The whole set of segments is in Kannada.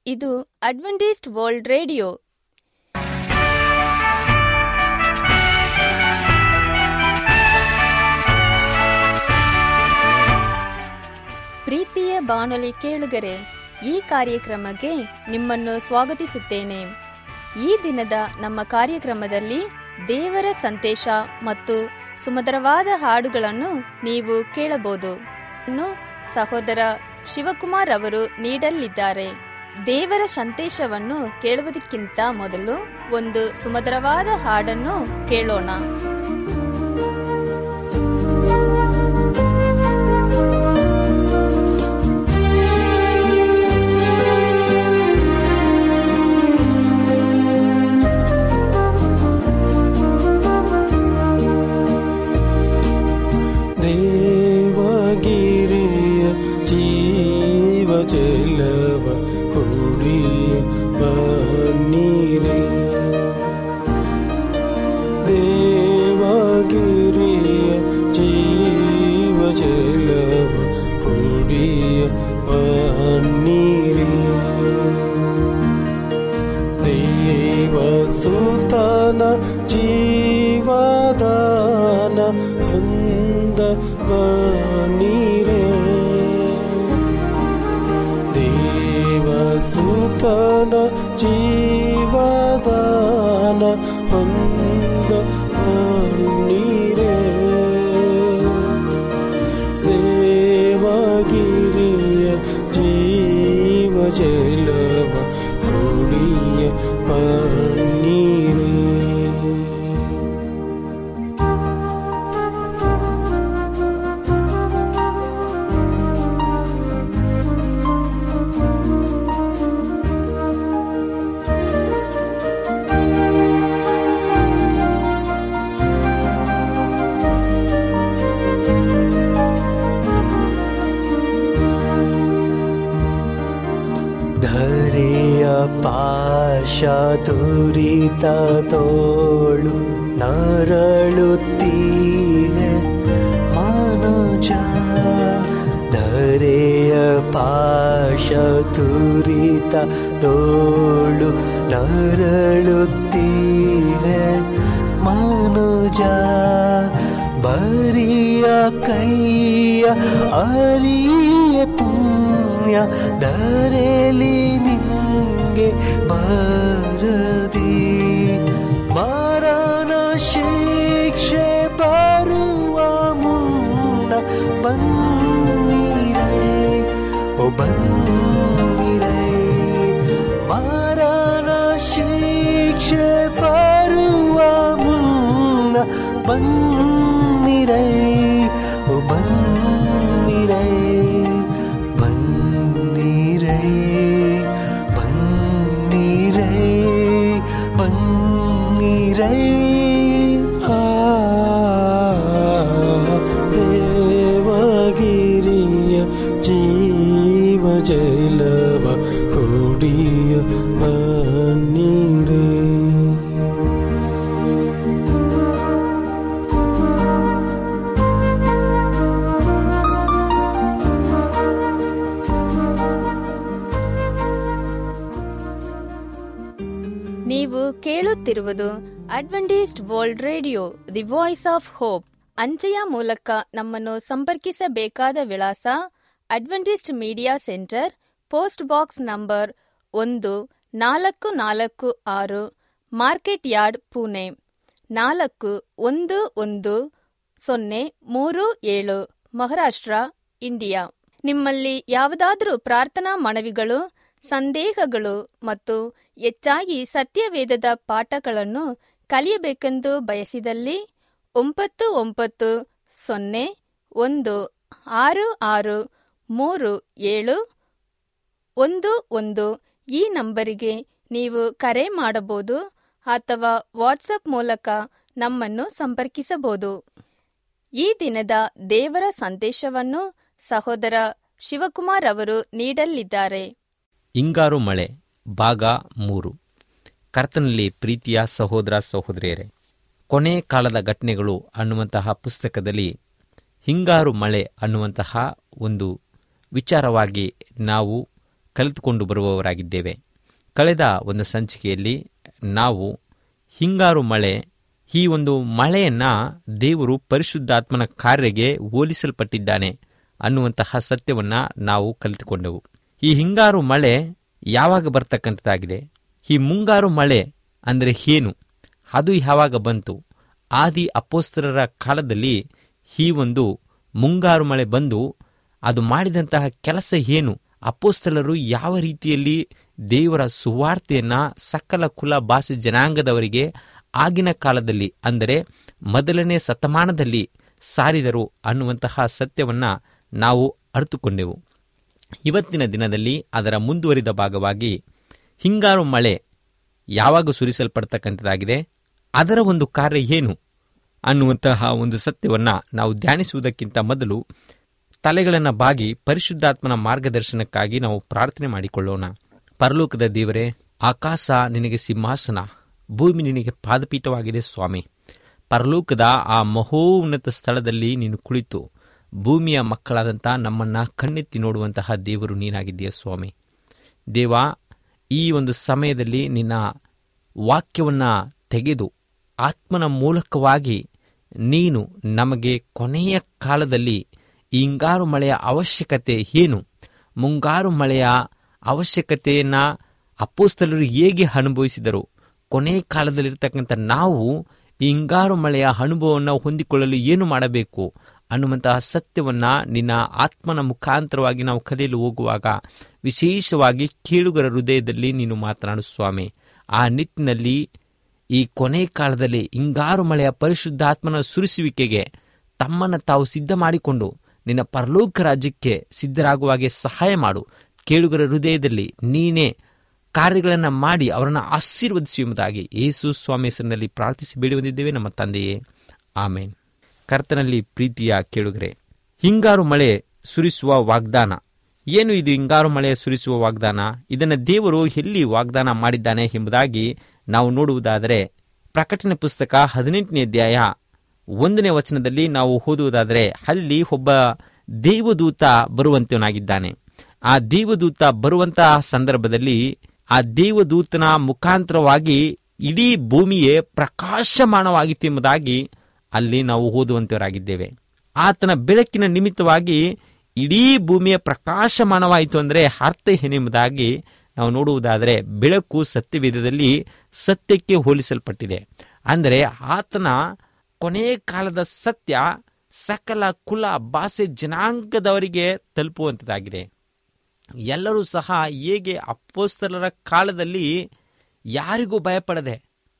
ಇದು ಅಡ್ವೆಂಟಿಸ್ಟ್ ವರ್ಲ್ಡ್ ರೇಡಿಯೋ ಪ್ರೀತಿಯ ಬಾನುಲಿ ಕೇಳುಗರೆ ಈ ಕಾರ್ಯಕ್ರಮಕ್ಕೆ ನಿಮ್ಮನ್ನು ಸ್ವಾಗತಿಸುತ್ತೇನೆ ಈ ದಿನದ ನಮ್ಮ ಕಾರ್ಯಕ್ರಮದಲ್ಲಿ ದೇವರ ಸಂದೇಶ ಮತ್ತು ಸುಮಧುರವಾದ ಹಾಡುಗಳನ್ನು ನೀವು ಕೇಳಬಹುದು ಇನ್ನು ಸಹೋದರ ಶಿವಕುಮಾರ್ ಅವರು ನೀಡಲಿದ್ದಾರೆ ದೇವರ ಸಂದೇಶವನ್ನು ಕೇಳುವುದಕ್ಕಿಂತ ಮೊದಲು ಒಂದು ಸುಮಧುರವಾದ ಹಾಡನ್ನು ಕೇಳೋಣ ದೇವಗಿರಿಯ ಜೀವ ಜಲವ ಕುಡಿಯ ಬನ್ನೀರೇ ದೇವಗಿರಿಯ ಜೀವ ಜಲವ ಕುಡಿಯ ಬನ್ನೀರೇ ದೇವಸುತನ ಜೀವದಾನ ಹೊಂದ ಬನೀರೆ ದೇವಸುತನ ಜೀವದಾನ ಹೊಂದ ಬನ್ನೀರೆ ದೇವಗಿರಿಯ ಜೀವ ಜಲವ ಕುಡಿಯ ಪನ್ನೀರೇ ಧರೆಯ ಪಾಶ ತುರಿತ ತೋಳು ನರಳುತ್ತೀರೆ ಮನುಜ ಧರೆಯ ಪಾಶ ತುರಿತ ತೋಳು ನರಳುತ್ತೀರೆ ಮನುಜ ಬರಿಯ ಕೈಯ ಅರಿಯ ಪುಣ್ಯ ಧರೆಲಿ ನಿಂಗೆ ಬರದಿ ಮರಣ ಶಿಕ್ಷೆ ಬರುವ ಮುನ್ನ ಬನ್ನಿರೈ ಓ ಬನ್ನಿರೈ ಮರಣ ಶಿಕ್ಷೆ ಬರುವ ಮುನ್ನ ಬನ್ನಿರೈ ಓ ಬನ್ನಿರೈ ಬನ್ನಿರೈ ಬನ್ನಿರೈ ಬನ್ನಿರೈ ಆ ದೇವಗಿರಿಯ ಜೀವ ಜಲವ ಕುಡಿಯ ಬನ್ನೀರೇ ನೀವು ಕೇಳುತ್ತಿರುವುದು Adventist world radio the voice of hope ಅಂಚೆಯ ಮೂಲಕ ನಮ್ಮನ್ನು ಸಂಪರ್ಕಿಸಬೇಕಾದ ವಿಳಾಸ Adventist media centre post box number ಒಂದು ನಾಲ್ಕು ನಾಲ್ಕು ಆರು ಮಾರ್ಕೆಟ್ ಯಾರ್ಡ್ ಪುಣೆ ನಾಲ್ಕು ಒಂದು ಒಂದು ಸೊನ್ನೆ ಮೂರು ಏಳು ಮಹಾರಾಷ್ಟ್ರ ಇಂಡಿಯಾ ನಿಮ್ಮಲ್ಲಿ ಯಾವುದಾದರೂ ಪ್ರಾರ್ಥನಾ ಮನವಿಗಳು ಸಂದೇಹಗಳು ಮತ್ತು ಹೆಚ್ಚಾಗಿ ಸತ್ಯವೇದದ ಪಾಠಗಳನ್ನು ಕಲಿಯಬೇಕೆಂದು ಬಯಸಿದಲ್ಲಿ ಒಂಬತ್ತು ಒಂಬತ್ತು ಸೊನ್ನೆ ಒಂದು ಆರು ಆರು ಮೂರು ಏಳು ಒಂದು ಒಂದು ಈ ನಂಬರಿಗೆ ನೀವು ಕರೆ ಮಾಡಬಹುದು ಅಥವಾ ವಾಟ್ಸಪ್ ಮೂಲಕ ನಮ್ಮನ್ನು ಸಂಪರ್ಕಿಸಬಹುದು ಈ ದಿನದ ದೇವರ ಸಂದೇಶವನ್ನು ಸಹೋದರ ಶಿವಕುಮಾರ್ ಅವರು ನೀಡಲಿದ್ದಾರೆ ಹಿಂಗಾರು ಮಳೆ ಭಾಗ ಮೂರು ಕರ್ತನಲ್ಲಿ ಪ್ರೀತಿಯ ಸಹೋದರ ಸಹೋದರಿಯರೇ ಕೊನೆ ಕಾಲದ ಘಟನೆಗಳು ಅನ್ನುವಂತಹ ಪುಸ್ತಕದಲ್ಲಿ ಹಿಂಗಾರು ಮಳೆ ಅನ್ನುವಂತಹ ಒಂದು ವಿಚಾರವಾಗಿ ನಾವು ಕಲಿತುಕೊಂಡು ಬರುವವರಾಗಿದ್ದೇವೆ ಕಳೆದ ಒಂದು ಸಂಚಿಕೆಯಲ್ಲಿ ನಾವು ಹಿಂಗಾರು ಮಳೆ ಈ ಒಂದು ಮಳೆಯನ್ನ ದೇವರು ಪರಿಶುದ್ಧಾತ್ಮನ ಕಾರ್ಯಗೆ ಹೋಲಿಸಲ್ಪಟ್ಟಿದ್ದಾನೆ ಅನ್ನುವಂತಹ ಸತ್ಯವನ್ನ ನಾವು ಕಲಿತುಕೊಂಡೆವು ಈ ಹಿಂಗಾರು ಮಳೆ ಯಾವಾಗ ಬರ್ತಕ್ಕಂಥದ್ದಾಗಿದೆ ಈ ಮುಂಗಾರು ಮಳೆ ಅಂದರೆ ಏನು ಅದು ಯಾವಾಗ ಬಂತು ಆದಿ ಅಪೋಸ್ತರರ ಕಾಲದಲ್ಲಿ ಈ ಒಂದು ಮುಂಗಾರು ಮಳೆ ಬಂದು ಅದು ಮಾಡಿದಂತಹ ಕೆಲಸ ಏನು ಅಪೋಸ್ತಲರು ಯಾವ ರೀತಿಯಲ್ಲಿ ದೇವರ ಸುವಾರ್ತೆಯನ್ನ ಸಕಲ ಕುಲ ಭಾಷೆ ಜನಾಂಗದವರಿಗೆ ಆಗಿನ ಕಾಲದಲ್ಲಿ ಅಂದರೆ ಮೊದಲನೇ ಶತಮಾನದಲ್ಲಿ ಸಾರಿದರು ಅನ್ನುವಂತಹ ಸತ್ಯವನ್ನ ನಾವು ಅರಿತುಕೊಂಡೆವು ಇವತ್ತಿನ ದಿನದಲ್ಲಿ ಅದರ ಮುಂದುವರಿದ ಭಾಗವಾಗಿ ಹಿಂಗಾರು ಮಳೆ ಯಾವಾಗ ಸುರಿಸಲ್ಪಡ್ತಕ್ಕಂಥದ್ದಾಗಿದೆ ಅದರ ಒಂದು ಕಾರ್ಯ ಏನು ಅನ್ನುವಂತಹ ಒಂದು ಸತ್ಯವನ್ನ ನಾವು ಧ್ಯಾನಿಸುವುದಕ್ಕಿಂತ ಮೊದಲು ತಲೆಗಳನ್ನು ಬಾಗಿ ಪರಿಶುದ್ಧಾತ್ಮನ ಮಾರ್ಗದರ್ಶನಕ್ಕಾಗಿ ನಾವು ಪ್ರಾರ್ಥನೆ ಮಾಡಿಕೊಳ್ಳೋಣ ಪರಲೋಕದ ದೇವರೇ ಆಕಾಶ ನಿನಗೆ ಸಿಂಹಾಸನ ಭೂಮಿ ನಿನಗೆ ಪಾದಪೀಠವಾಗಿದೆ ಸ್ವಾಮಿ ಪರಲೋಕದ ಆ ಮಹೋನ್ನತ ಸ್ಥಳದಲ್ಲಿ ನೀನು ಕುಳಿತು ಭೂಮಿಯ ಮಕ್ಕಳಾದಂಥ ನಮ್ಮನ್ನ ಕಣ್ಣೆತ್ತಿ ನೋಡುವಂತಹ ದೇವರು ನೀನಾಗಿದ್ದೀಯ ಸ್ವಾಮಿ ದೇವ ಈ ಒಂದು ಸಮಯದಲ್ಲಿ ನಿನ್ನ ವಾಕ್ಯವನ್ನ ತೆಗೆದು ಆತ್ಮನ ಮೂಲಕವಾಗಿ ನೀನು ನಮಗೆ ಕೊನೆಯ ಕಾಲದಲ್ಲಿ ಈ ಹಿಂಗಾರು ಮಳೆಯ ಅವಶ್ಯಕತೆ ಏನು ಮುಂಗಾರು ಮಳೆಯ ಅವಶ್ಯಕತೆಯನ್ನ ಅಪ್ಪೋಸ್ತಲರು ಹೇಗೆ ಅನುಭವಿಸಿದರು ಕೊನೆಯ ಕಾಲದಲ್ಲಿರ್ತಕ್ಕಂಥ ನಾವು ಈ ಹಿಂಗಾರು ಮಳೆಯ ಅನುಭವವನ್ನು ಹೊಂದಿಕೊಳ್ಳಲು ಏನು ಮಾಡಬೇಕು ಅನ್ನುವಂತಹ ಸತ್ಯವನ್ನ ನಿನ್ನ ಆತ್ಮನ ಮುಖಾಂತರವಾಗಿ ನಾವು ಕಲಿಯಲು ಹೋಗುವಾಗ ವಿಶೇಷವಾಗಿ ಕೇಳುಗರ ಹೃದಯದಲ್ಲಿ ನೀನು ಮಾತನಾಡು ಸ್ವಾಮಿ ಆ ನಿಟ್ಟಿನಲ್ಲಿ ಈ ಕೊನೆ ಕಾಲದಲ್ಲಿ ಹಿಂಗಾರು ಮಳೆಯ ಪರಿಶುದ್ಧಾತ್ಮನ ಸುರಿಸುವಿಕೆಗೆ ತಮ್ಮನ್ನು ತಾವು ಸಿದ್ಧ ಮಾಡಿಕೊಂಡು ನಿನ್ನ ಪರಲೋಕ ರಾಜ್ಯಕ್ಕೆ ಸಿದ್ಧರಾಗುವಾಗೆ ಸಹಾಯ ಮಾಡು ಕೇಳುಗರ ಹೃದಯದಲ್ಲಿ ನೀನೇ ಕಾರ್ಯಗಳನ್ನು ಮಾಡಿ ಅವರನ್ನು ಆಶೀರ್ವದಿಸು ಎಂಬುದಾಗಿ ಯೇಸು ಸ್ವಾಮಿ ಹೆಸರಿನಲ್ಲಿ ಪ್ರಾರ್ಥಿಸಿ ಬೇಡಿ ಬಂದಿದ್ದೇವೆ ನಮ್ಮ ತಂದೆಯೇ ಆಮೇನ್ ಕರ್ತನಲ್ಲಿ ಪ್ರೀತಿಯ ಕೇಳುಗರೆ ಹಿಂಗಾರು ಮಳೆ ಸುರಿಸುವ ವಾಗ್ದಾನ ಏನು ಇದು ಹಿಂಗಾರು ಮಳೆ ಸುರಿಸುವ ವಾಗ್ದಾನ ಇದನ್ನು ದೇವರು ಎಲ್ಲಿ ವಾಗ್ದಾನ ಮಾಡಿದ್ದಾನೆ ಎಂಬುದಾಗಿ ನಾವು ನೋಡುವುದಾದರೆ ಪ್ರಕಟಣೆ ಪುಸ್ತಕ ಹದಿನೆಂಟನೇ ಅಧ್ಯಾಯ ಒಂದನೇ ವಚನದಲ್ಲಿ ನಾವು ಓದುವುದಾದರೆ ಅಲ್ಲಿ ಒಬ್ಬ ದೇವದೂತ ಬರುವಂತವನಾಗಿದ್ದಾನೆ ಆ ದೇವದೂತ ಬರುವಂತಹ ಸಂದರ್ಭದಲ್ಲಿ ಆ ದೇವದೂತನ ಮುಖಾಂತರವಾಗಿ ಇಡೀ ಭೂಮಿಯೇ ಪ್ರಕಾಶಮಾನವಾಗಿತ್ತು ಎಂಬುದಾಗಿ ಅಲ್ಲಿ ನಾವು ಓದುವಂತವರಾಗಿದ್ದೇವೆ ಆತನ ಬೆಳಕಿನ ನಿಮಿತ್ತವಾಗಿ ಇಡೀ ಭೂಮಿಯ ಪ್ರಕಾಶಮಾನವಾಯಿತು ಅಂದರೆ ಅರ್ಥ ಏನೆಂಬುದಾಗಿ ನಾವು ನೋಡುವುದಾದರೆ ಬೆಳಕು ಸತ್ಯವೇದದಲ್ಲಿ ಸತ್ಯಕ್ಕೆ ಹೋಲಿಸಲ್ಪಟ್ಟಿದೆ ಅಂದರೆ ಆತನ ಕೊನೆಯ ಕಾಲದ ಸತ್ಯ ಸಕಲ ಕುಲ ಭಾಷೆ ಜನಾಂಗದವರಿಗೆ ತಲುಪುವಂಥದ್ದಾಗಿದೆ ಎಲ್ಲರೂ ಸಹ ಹೇಗೆ ಅಪ್ಪೋಸ್ತಲರ ಕಾಲದಲ್ಲಿ ಯಾರಿಗೂ ಭಯಪಡದೆ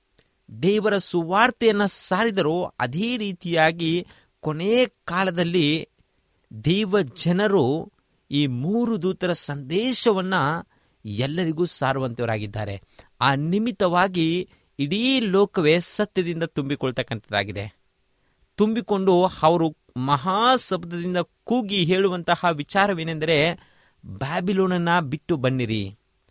ದೇವರ ಸುವಾರ್ತೆಯನ್ನು ಸಾರಿದರೋ ಅದೇ ರೀತಿಯಾಗಿ ಕೊನೆಯ ಕಾಲದಲ್ಲಿ ದೇವ ಜನರು ಈ ಮೂರು ದೂತರ ಸಂದೇಶವನ್ನ ಎಲ್ಲರಿಗೂ ಸಾರುವಂತವರಾಗಿದ್ದಾರೆ ಆ ನಿಮಿತ್ತವಾಗಿ ಇಡೀ ಲೋಕವೇ ಸತ್ಯದಿಂದ ತುಂಬಿಕೊಳ್ತಕ್ಕಂಥದ್ದಾಗಿದೆ ತುಂಬಿಕೊಂಡು ಅವರು ಮಹಾಶಬ್ದದಿಂದ ಕೂಗಿ ಹೇಳುವಂತಹ ವಿಚಾರವೇನೆಂದರೆ ಬ್ಯಾಬಿಲೋನನ್ನ ಬಿಟ್ಟು ಬನ್ನಿರಿ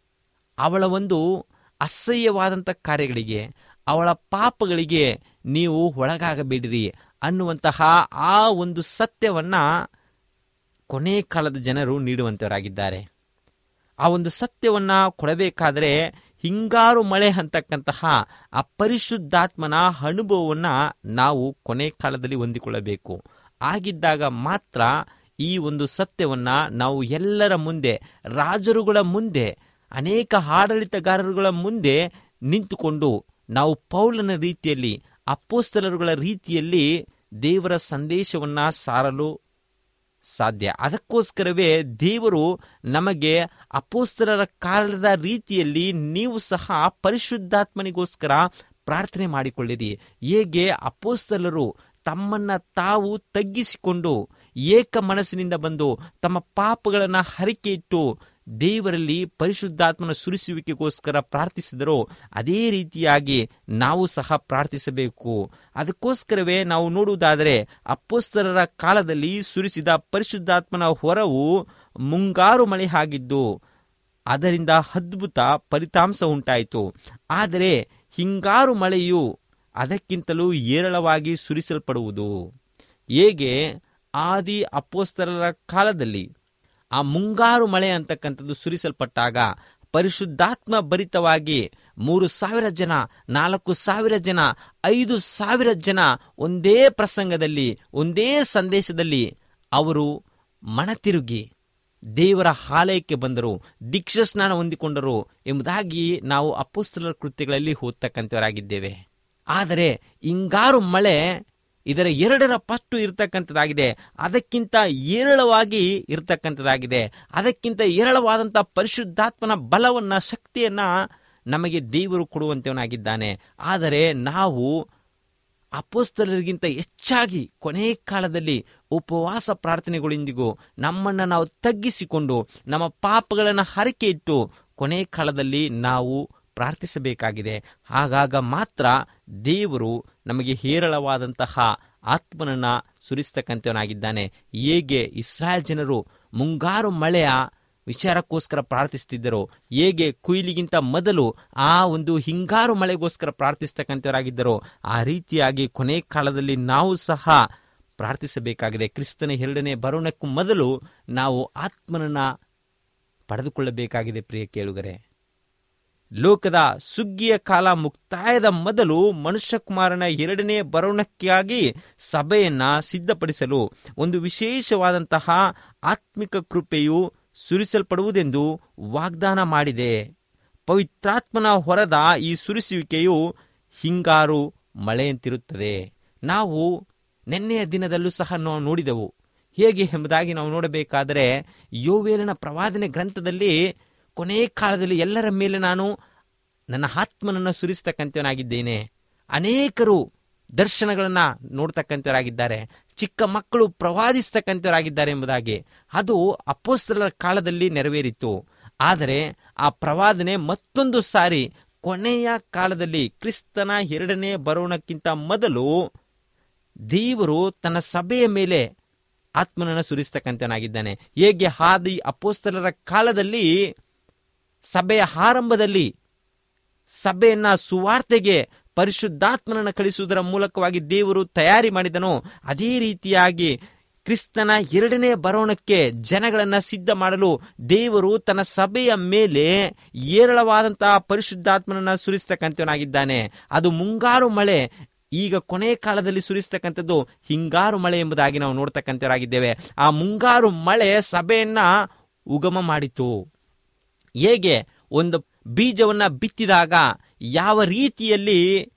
ಅವಳ ಒಂದು ಅಸಹ್ಯವಾದಂಥ ಕಾರ್ಯಗಳಿಗೆ ಅವಳ ಪಾಪಗಳಿಗೆ ನೀವು ಒಳಗಾಗಬೇಡಿರಿ ಅನ್ನುವಂತಹ ಆ ಒಂದು ಸತ್ಯವನ್ನ ಕೊನೆ ಕಾಲದ ಜನರು ನೀಡುವಂತವರಾಗಿದ್ದಾರೆ ಆ ಒಂದು ಸತ್ಯವನ್ನ ಕೊಡಬೇಕಾದರೆ ಹಿಂಗಾರು ಮಳೆ ಅಂತಕ್ಕಂತಹ ಆ ಪರಿಶುದ್ಧಾತ್ಮನ ಅನುಭವವನ್ನ ನಾವು ಕೊನೆ ಕಾಲದಲ್ಲಿ ಹೊಂದಿಕೊಳ್ಳಬೇಕು ಆಗಿದ್ದಾಗ ಮಾತ್ರ ಈ ಒಂದು ಸತ್ಯವನ್ನ ನಾವು ಎಲ್ಲರ ಮುಂದೆ ರಾಜರುಗಳ ಮುಂದೆ ಅನೇಕ ಆಡಳಿತಗಾರರುಗಳ ಮುಂದೆ ನಿಂತುಕೊಂಡು ನಾವು ಪೌಲನ ರೀತಿಯಲ್ಲಿ ಅಪ್ಪೋಸ್ತಲರುಗಳ ರೀತಿಯಲ್ಲಿ ದೇವರ ಸಂದೇಶವನ್ನ ಸಾರಲು ಸಾಧ್ಯ ಅದಕ್ಕೋಸ್ಕರವೇ ದೇವರು ನಮಗೆ ಅಪೋಸ್ತಲರ ಕಾಲದ ರೀತಿಯಲ್ಲಿ ನೀವು ಸಹ ಪರಿಶುದ್ಧಾತ್ಮನಿಗೋಸ್ಕರ ಪ್ರಾರ್ಥನೆ ಮಾಡಿಕೊಳ್ಳಿರಿ ಹೇಗೆ ಅಪೋಸ್ತಲರು ತಮ್ಮನ್ನ ತಾವು ತಗ್ಗಿಸಿಕೊಂಡು ಏಕ ಮನಸ್ಸಿನಿಂದ ಬಂದು ತಮ್ಮ ಪಾಪಗಳನ್ನು ಹರಿಕೆ ಇಟ್ಟು ದೇವರಲ್ಲಿ ಪರಿಶುದ್ಧಾತ್ಮನ ಸುರಿಸುವಿಕೆಗೋಸ್ಕರ ಪ್ರಾರ್ಥಿಸಿದರೋ ಅದೇ ರೀತಿಯಾಗಿ ನಾವು ಸಹ ಪ್ರಾರ್ಥಿಸಬೇಕು ಅದಕ್ಕೋಸ್ಕರವೇ ನಾವು ನೋಡುವುದಾದರೆ ಅಪ್ಪೋಸ್ತರರ ಕಾಲದಲ್ಲಿ ಸುರಿಸಿದ ಪರಿಶುದ್ಧಾತ್ಮನ ಹೊರವು ಮುಂಗಾರು ಮಳೆ ಆಗಿದ್ದು ಅದರಿಂದ ಅದ್ಭುತ ಫಲಿತಾಂಶ ಉಂಟಾಯಿತು ಆದರೆ ಹಿಂಗಾರು ಮಳೆಯು ಅದಕ್ಕಿಂತಲೂ ಏರಳವಾಗಿ ಸುರಿಸಲ್ಪಡುವುದು ಹೇಗೆ ಆದಿ ಅಪ್ಪೋಸ್ತರರ ಕಾಲದಲ್ಲಿ ಆ ಮುಂಗಾರು ಮಳೆ ಅಂತಕ್ಕಂಥದ್ದು ಸುರಿಸಲ್ಪಟ್ಟಾಗ ಪರಿಶುದ್ಧಾತ್ಮ ಭರಿತವಾಗಿ ಮೂರು ಸಾವಿರ ಜನ ನಾಲ್ಕು ಸಾವಿರ ಜನ ಐದು ಸಾವಿರ ಜನ ಒಂದೇ ಪ್ರಸಂಗದಲ್ಲಿ ಒಂದೇ ಸಂದೇಶದಲ್ಲಿ ಅವರು ಮನತಿರುಗಿ ದೇವರ ಆಲಯಕ್ಕೆ ಬಂದರು ದೀಕ್ಷಾ ಸ್ನಾನ ಹೊಂದಿಕೊಂಡರು ಎಂಬುದಾಗಿ ನಾವು ಅಪೋಸ್ತಲರ ಕೃತ್ಯಗಳಲ್ಲಿ ಓದ್ತಕ್ಕಂಥವರಾಗಿದ್ದೇವೆ ಆದರೆ ಹಿಂಗಾರು ಮಳೆ ಇದರ ಎರಡರ ಪಟ್ಟು ಇರತಕ್ಕಂಥದ್ದಾಗಿದೆ ಅದಕ್ಕಿಂತ ಏರಳವಾಗಿ ಇರತಕ್ಕಂಥದ್ದಾಗಿದೆ ಅದಕ್ಕಿಂತ ಏರಳವಾದಂಥ ಪರಿಶುದ್ಧಾತ್ಮನ ಬಲವನ್ನ ಶಕ್ತಿಯನ್ನ ನಮಗೆ ದೇವರು ಕೊಡುವಂತವನಾಗಿದ್ದಾನೆ ಆದರೆ ನಾವು ಅಪೋಸ್ತಲರಿಗಿಂತ ಹೆಚ್ಚಾಗಿ ಕೊನೆ ಕಾಲದಲ್ಲಿ ಉಪವಾಸ ಪ್ರಾರ್ಥನೆಗಳೊಂದಿಗೂ ನಮ್ಮನ್ನು ನಾವು ತಗ್ಗಿಸಿಕೊಂಡು ನಮ್ಮ ಪಾಪಗಳನ್ನು ಹರಕೆ ಇಟ್ಟು ಕೊನೆ ಕಾಲದಲ್ಲಿ ನಾವು ಪ್ರಾರ್ಥಿಸಬೇಕಾಗಿದೆ ಆಗಾಗ ಮಾತ್ರ ದೇವರು ನಮಗೆ ಹೇರಳವಾದಂತಹ ಆತ್ಮನನ್ನ ಸುರಿಸ್ತಕ್ಕಂಥವನಾಗಿದ್ದಾನೆ ಹೇಗೆ ಇಸ್ರಾಯೇಲ್ ಜನರು ಮುಂಗಾರು ಮಳೆಯ ವಿಚಾರಕ್ಕೋಸ್ಕರ ಪ್ರಾರ್ಥಿಸ್ತಿದ್ದರು ಹೇಗೆ ಕುಯ್ಲಿಗಿಂತ ಮೊದಲು ಆ ಒಂದು ಹಿಂಗಾರು ಮಳೆಗೋಸ್ಕರ ಪ್ರಾರ್ಥಿಸ್ತಕ್ಕಂಥವರಾಗಿದ್ದರು ಆ ರೀತಿಯಾಗಿ ಕೊನೆ ಕಾಲದಲ್ಲಿ ನಾವು ಸಹ ಪ್ರಾರ್ಥಿಸಬೇಕಾಗಿದೆ ಕ್ರಿಸ್ತನ ಎರಡನೇ ಬರೋಣಕ್ಕೂ ಮೊದಲು ನಾವು ಆತ್ಮನನ್ನ ಪಡೆದುಕೊಳ್ಳಬೇಕಾಗಿದೆ ಪ್ರಿಯ ಕೇಳುಗರೆ ಲೋಕದ ಸುಗ್ಗಿಯ ಕಾಲ ಮುಕ್ತಾಯದ ಮೊದಲು ಮನುಷ್ಯಕುಮಾರನ ಎರಡನೇ ಬರೋಣಕ್ಕಾಗಿ ಸಭೆಯನ್ನ ಸಿದ್ಧಪಡಿಸಲು ಒಂದು ವಿಶೇಷವಾದಂತಹ ಆತ್ಮಿಕ ಕೃಪೆಯು ಸುರಿಸಲ್ಪಡುವುದೆಂದು ವಾಗ್ದಾನ ಮಾಡಿದೆ ಪವಿತ್ರಾತ್ಮನ ಹೊರದ ಈ ಸುರಿಸುವಿಕೆಯು ಹಿಂಗಾರು ಮಳೆಯಂತಿರುತ್ತದೆ ನಾವು ನಿನ್ನೆಯ ದಿನದಲ್ಲೂ ಸಹ ನಾವು ನೋಡಿದೆವು ಹೇಗೆ ಎಂಬುದಾಗಿ ನಾವು ನೋಡಬೇಕಾದರೆ ಯೋವೇಲನ ಪ್ರವಾದನೆ ಗ್ರಂಥದಲ್ಲಿ ಕೊನೆ ಕಾಲದಲ್ಲಿ ಎಲ್ಲರ ಮೇಲೆ ನಾನು ನನ್ನ ಆತ್ಮನನ್ನು ಸುರಿಸ್ತಕ್ಕಂಥವನಾಗಿದ್ದೇನೆ ಅನೇಕರು ದರ್ಶನಗಳನ್ನ ನೋಡ್ತಕ್ಕಂಥವರಾಗಿದ್ದಾರೆ ಚಿಕ್ಕ ಮಕ್ಕಳು ಪ್ರವಾದಿಸ್ತಕ್ಕಂಥವರಾಗಿದ್ದಾರೆ ಎಂಬುದಾಗಿ ಅದು ಅಪೋಸ್ತಲರ ಕಾಲದಲ್ಲಿ ನೆರವೇರಿತು ಆದರೆ ಆ ಪ್ರವಾದನೆ ಮತ್ತೊಂದು ಸಾರಿ ಕೊನೆಯ ಕಾಲದಲ್ಲಿ ಕ್ರಿಸ್ತನ ಎರಡನೇ ಬರೋಣಕ್ಕಿಂತ ಮೊದಲು ದೇವರು ತನ್ನ ಸಭೆಯ ಮೇಲೆ ಆತ್ಮನನ್ನು ಸುರಿಸ್ತಕ್ಕಂಥವನಾಗಿದ್ದಾನೆ ಹೇಗೆ ಹಾದಿ ಅಪೋಸ್ತಲರ ಕಾಲದಲ್ಲಿ ಸಭೆಯ ಆರಂಭದಲ್ಲಿ ಸಭೆಯನ್ನ ಸುವಾರ್ತೆಗೆ ಪರಿಶುದ್ಧಾತ್ಮನನ್ನು ಕಳಿಸುವುದರ ಮೂಲಕವಾಗಿ ದೇವರು ತಯಾರಿ ಮಾಡಿದನೋ ಅದೇ ರೀತಿಯಾಗಿ ಕ್ರಿಸ್ತನ ಎರಡನೇ ಬರೋಣಕ್ಕೆ ಜನಗಳನ್ನ ಸಿದ್ಧ ಮಾಡಲು ದೇವರು ತನ್ನ ಸಭೆಯ ಮೇಲೆ ಏರಳವಾದಂತಹ ಪರಿಶುದ್ಧಾತ್ಮನನ್ನ ಸುರಿಸ್ತಕ್ಕಂಥವನಾಗಿದ್ದಾನೆ ಅದು ಮುಂಗಾರು ಮಳೆ ಈಗ ಕೊನೆ ಕಾಲದಲ್ಲಿ ಸುರಿಸ್ತಕ್ಕಂಥದ್ದು ಹಿಂಗಾರು ಮಳೆ ಎಂಬುದಾಗಿ ನಾವು ನೋಡ್ತಕ್ಕಂಥವರಾಗಿದ್ದೇವೆ ಆ ಮುಂಗಾರು ಮಳೆ ಸಭೆಯನ್ನ ಉಗಮ ಮಾಡಿತು ಹೇಗೆ ಒಂದು ಬೀಜವನ್ನ ಬಿತ್ತಿದಾಗ ಯಾವ ರೀತಿಯಲ್ಲಿ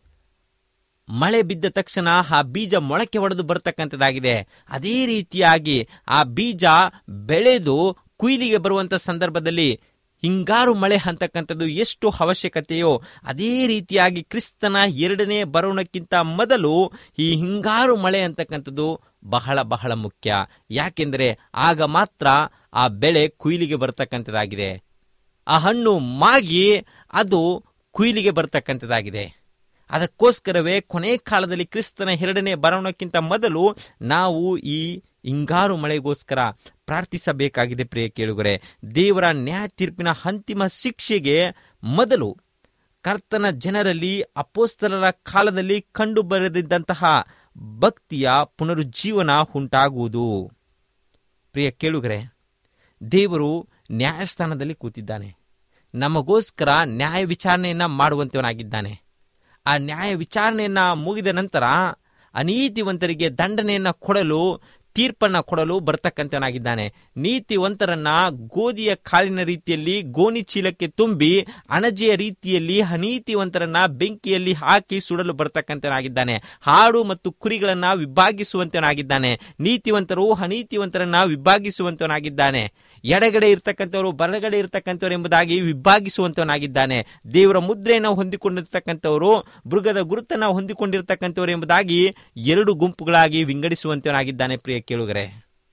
ಮಳೆ ಬಿದ್ದ ತಕ್ಷಣ ಆ ಬೀಜ ಮೊಳಕೆ ಹೊಡೆದು ಬರ್ತಕ್ಕಂಥದ್ದಾಗಿದೆ ಅದೇ ರೀತಿಯಾಗಿ ಆ ಬೀಜ ಬೆಳೆದು ಕುಯ್ಲಿಗೆ ಬರುವಂತ ಸಂದರ್ಭದಲ್ಲಿ ಹಿಂಗಾರು ಮಳೆ ಅಂತಕ್ಕಂಥದ್ದು ಎಷ್ಟು ಅವಶ್ಯಕತೆಯೋ ಅದೇ ರೀತಿಯಾಗಿ ಕ್ರಿಸ್ತನ ಎರಡನೇ ಬರೋಣಕ್ಕಿಂತ ಮೊದಲು ಈ ಹಿಂಗಾರು ಮಳೆ ಅಂತಕ್ಕಂಥದ್ದು ಬಹಳ ಬಹಳ ಮುಖ್ಯ ಯಾಕೆಂದರೆ ಆಗ ಮಾತ್ರ ಆ ಬೆಳೆ ಕುಯ್ಲಿಗೆ ಬರ್ತಕ್ಕಂಥದ್ದಾಗಿದೆ ಆ ಹಣ್ಣು ಮಾಗಿ ಅದು ಕುಯ್ಲಿಗೆ ಬರ್ತಕ್ಕಂಥದ್ದಾಗಿದೆ ಅದಕ್ಕೋಸ್ಕರವೇ ಕೊನೆ ಕಾಲದಲ್ಲಿ ಕ್ರಿಸ್ತನ ಎರಡನೇ ಬರೋಣಕ್ಕಿಂತ ಮೊದಲು ನಾವು ಈ ಹಿಂಗಾರು ಮಳೆಗೋಸ್ಕರ ಪ್ರಾರ್ಥಿಸಬೇಕಾಗಿದೆ ಪ್ರಿಯ ಕೇಳುಗರೆ ದೇವರ ನ್ಯಾಯ ತೀರ್ಪಿನ ಅಂತಿಮ ಶಿಕ್ಷೆಗೆ ಮೊದಲು ಕರ್ತನ ಜನರಲ್ಲಿ ಅಪೋಸ್ತಲರ ಕಾಲದಲ್ಲಿ ಕಂಡು ಬರೆದಿದ್ದಂತಹ ಭಕ್ತಿಯ ಪುನರುಜ್ಜೀವನ ಉಂಟಾಗುವುದು ಪ್ರಿಯ ಕೇಳುಗರೆ ದೇವರು ನ್ಯಾಯಸ್ಥಾನದಲ್ಲಿ ಕೂತಿದ್ದಾನೆ ನಮಗೋಸ್ಕರ ನ್ಯಾಯ ವಿಚಾರಣೆಯನ್ನ ಮಾಡುವಂತವನಾಗಿದ್ದಾನೆ ಆ ನ್ಯಾಯ ವಿಚಾರಣೆಯನ್ನ ಮುಗಿದ ನಂತರ ಅನೀತಿವಂತರಿಗೆ ದಂಡನೆಯನ್ನ ಕೊಡಲು ತೀರ್ಪನ್ನ ಕೊಡಲು ಬರ್ತಕ್ಕಂಥವನಾಗಿದ್ದಾನೆ ನೀತಿವಂತರನ್ನ ಗೋಧಿಯ ಕಾಳಿನ ರೀತಿಯಲ್ಲಿ ಗೋಣಿ ಚೀಲಕ್ಕೆ ತುಂಬಿ ಅಣಜೆಯ ರೀತಿಯಲ್ಲಿ ಅನೀತಿವಂತರನ್ನ ಬೆಂಕಿಯಲ್ಲಿ ಹಾಕಿ ಸುಡಲು ಬರ್ತಕ್ಕಂಥವನಾಗಿದ್ದಾನೆ ಹಾಡು ಮತ್ತು ಕುರಿಗಳನ್ನ ವಿಭಾಗಿಸುವಂತವನಾಗಿದ್ದಾನೆ ನೀತಿವಂತರು ಅನೀತಿವಂತರನ್ನ ವಿಭಾಗಿಸುವಂತವನಾಗಿದ್ದಾನೆ ಎಡಗಡೆ ಇರ್ತಕ್ಕಂಥವರು ಬಲಗಡೆ ಇರ್ತಕ್ಕಂಥವ್ರು ಎಂಬುದಾಗಿ ವಿಭಾಗಿಸುವಂತವನಾಗಿದ್ದಾನೆ ದೇವರ ಮುದ್ರೆಯನ್ನು ಹೊಂದಿಕೊಂಡಿರ್ತಕ್ಕಂಥವರು ಮೃಗದ ಗುರುತನ್ನ ಹೊಂದಿಕೊಂಡಿರ್ತಕ್ಕಂಥವ್ರು ಎಂಬುದಾಗಿ ಎರಡು ಗುಂಪುಗಳಾಗಿ ವಿಂಗಡಿಸುವಂತವನಾಗಿದ್ದಾನೆ ಪ್ರಿಯ ಕೇಳುಗರೆ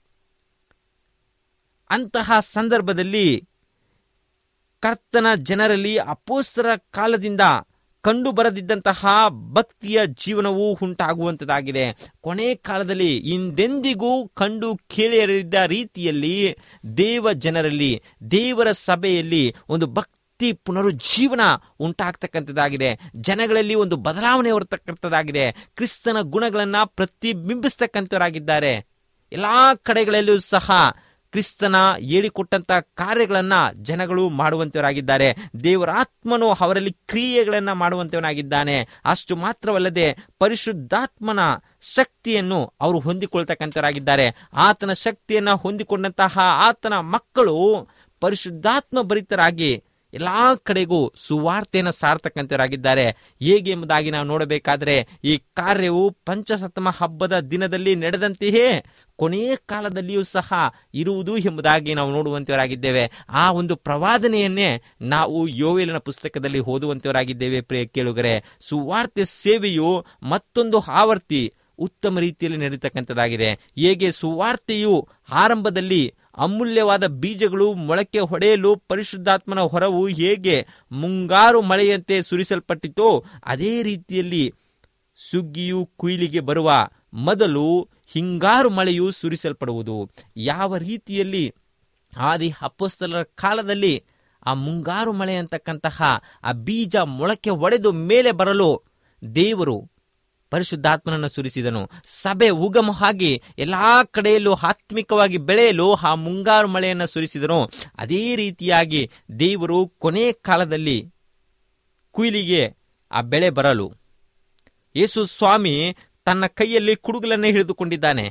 ಅಂತಹ ಸಂದರ್ಭದಲ್ಲಿ ಕರ್ತನ ಜನರಲ್ಲಿ ಅಪೋಸ್ತರ ಕಾಲದಿಂದ ಕಂಡು ಬರದಿದ್ದಂತಹ ಭಕ್ತಿಯ ಜೀವನವೂ ಉಂಟಾಗುವಂಥದ್ದಾಗಿದೆ ಕೊನೆ ಕಾಲದಲ್ಲಿ ಹಿಂದೆಂದಿಗೂ ಕಂಡು ಕೇಳಿರದ ರೀತಿಯಲ್ಲಿ ದೇವ ಜನರಲ್ಲಿ ದೇವರ ಸಭೆಯಲ್ಲಿ ಒಂದು ಭಕ್ತಿ ಪುನರುಜ್ಜೀವನ ಉಂಟಾಗ್ತಕ್ಕಂಥದ್ದಾಗಿದೆ ಜನಗಳಲ್ಲಿ ಒಂದು ಬದಲಾವಣೆ ಹೊರತಕ್ಕಂಥದ್ದಾಗಿದೆ ಕ್ರಿಸ್ತನ ಗುಣಗಳನ್ನ ಪ್ರತಿಬಿಂಬಿಸ್ತಕ್ಕಂಥವರಾಗಿದ್ದಾರೆ ಎಲ್ಲಾ ಕಡೆಗಳಲ್ಲೂ ಸಹ ಕ್ರಿಸ್ತನ ಹೇಳಿಕೊಟ್ಟಂತ ಕಾರ್ಯಗಳನ್ನ ಜನಗಳು ಮಾಡುವಂತವರಾಗಿದ್ದಾರೆ ದೇವರ ಆತ್ಮನು ಅವರಲ್ಲಿ ಕ್ರಿಯೆಗಳನ್ನ ಮಾಡುವಂತವನಾಗಿದ್ದಾನೆ ಅಷ್ಟು ಮಾತ್ರವಲ್ಲದೆ ಪರಿಶುದ್ಧಾತ್ಮನ ಶಕ್ತಿಯನ್ನು ಅವರು ಹೊಂದಿಕೊಳ್ತಕ್ಕಂಥವರಾಗಿದ್ದಾರೆ ಆತನ ಶಕ್ತಿಯನ್ನ ಹೊಂದಿಕೊಂಡಂತಹ ಆತನ ಮಕ್ಕಳು ಪರಿಶುದ್ಧಾತ್ಮ ಭರಿತರಾಗಿ ಎಲ್ಲಾ ಕಡೆಗೂ ಸುವಾರ್ತೆಯನ್ನು ಸಾರ್ತಕ್ಕಂಥವರಾಗಿದ್ದಾರೆ ಹೇಗೆ ಎಂಬುದಾಗಿ ನಾವು ನೋಡಬೇಕಾದ್ರೆ ಈ ಕಾರ್ಯವು ಪಂಚಸತಮ ಹಬ್ಬದ ದಿನದಲ್ಲಿ ನಡೆದಂತೆಯೇ ಕೊನೆಯ ಕಾಲದಲ್ಲಿಯೂ ಸಹ ಇರುವುದು ಎಂಬುದಾಗಿ ನಾವು ನೋಡುವಂತವರಾಗಿದ್ದೇವೆ ಆ ಒಂದು ಪ್ರವಾದನೆಯನ್ನೇ ನಾವು ಯೋವೇಲನ ಪುಸ್ತಕದಲ್ಲಿ ಓದುವಂತವರಾಗಿದ್ದೇವೆ ಪ್ರಿಯ ಕೇಳುಗರೆ ಸುವಾರ್ತೆ ಸೇವೆಯು ಮತ್ತೊಂದು ಆವರ್ತಿ ಉತ್ತಮ ರೀತಿಯಲ್ಲಿ ನಡೀತಕ್ಕಂಥದ್ದಾಗಿದೆ ಹೇಗೆ ಸುವಾರ್ತೆಯು ಆರಂಭದಲ್ಲಿ ಅಮೂಲ್ಯವಾದ ಬೀಜಗಳು ಮೊಳಕೆ ಹೊಡೆಯಲು ಪರಿಶುದ್ಧಾತ್ಮನ ಹೊರವು ಹೇಗೆ ಮುಂಗಾರು ಮಳೆಯಂತೆ ಸುರಿಸಲ್ಪಟ್ಟಿತೋ ಅದೇ ರೀತಿಯಲ್ಲಿ ಸುಗ್ಗಿಯು ಕುಯ್ಲಿಗೆ ಬರುವ ಮೊದಲು ಹಿಂಗಾರು ಮಳೆಯು ಸುರಿಸಲ್ಪಡುವುದು ಯಾವ ರೀತಿಯಲ್ಲಿ ಆದಿ ಅಪ್ಪಸ್ತಲರ ಕಾಲದಲ್ಲಿ ಆ ಮುಂಗಾರು ಮಳೆ ಅಂತಕ್ಕಂತಹ ಆ ಬೀಜ ಮೊಳಕೆ ಒಡೆದು ಮೇಲೆ ಬರಲು ದೇವರು ಪರಿಶುದ್ಧಾತ್ಮನನ್ನು ಸುರಿಸಿದನು ಸಭೆ ಉಗಮವಾಗಿ ಎಲ್ಲಾ ಕಡೆಯಲ್ಲೂ ಆತ್ಮಿಕವಾಗಿ ಬೆಳೆಯಲು ಆ ಮುಂಗಾರು ಮಳೆಯನ್ನು ಸುರಿಸಿದನು ಅದೇ ರೀತಿಯಾಗಿ ದೇವರು ಕೊನೆ ಕಾಲದಲ್ಲಿ ಕುಯ್ಲಿಗೆ ಆ ಬೆಳೆ ಬರಲು ಯೇಸು ಸ್ವಾಮಿ ತನ್ನ ಕೈಯಲ್ಲಿ ಕುಡುಗಲನ್ನು ಹಿಡಿದುಕೊಂಡಿದ್ದಾನೆ